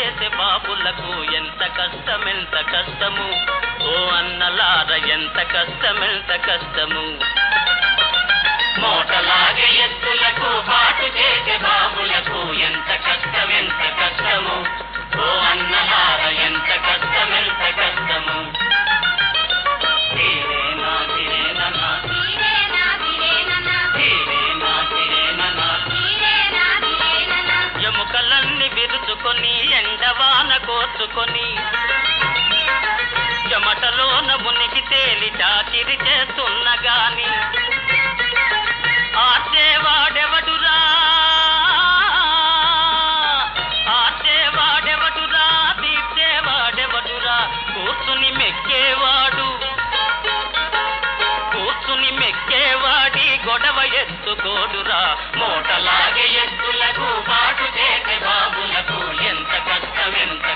చేసే బాబులకు ఎంత కష్టమెంత కష్టము ఓ అన్నలార ఎంత కష్టమెంత కష్టము మోటలాగే ఎత్తులకు పాటు చేసే బాబులకు ఎంత కష్టమెంత కష్టము ఓ అన్నలార ఎంత కష్టమెంత కష్టము తీరేనా తీరేనా తీరేనా తీరేనా ఎముకలన్నీ విరుచుకొని ఎండవాన కోర్చుకొని చెమటలోన మునిగి తేలి చాకిరి చేస్తున్న గాని ఆచేవాడెవడురా ఆచేవాడెవడురా తీర్చేవాడెవడురా కూర్చుని మెక్కేవాడు కూర్చుని మెక్కేవాడి గొడవ ఎత్తుకోడురా మూటలాగే ఎత్తులకు పాటు చేసే బాబులకు ఎంత కష్టం ఎంత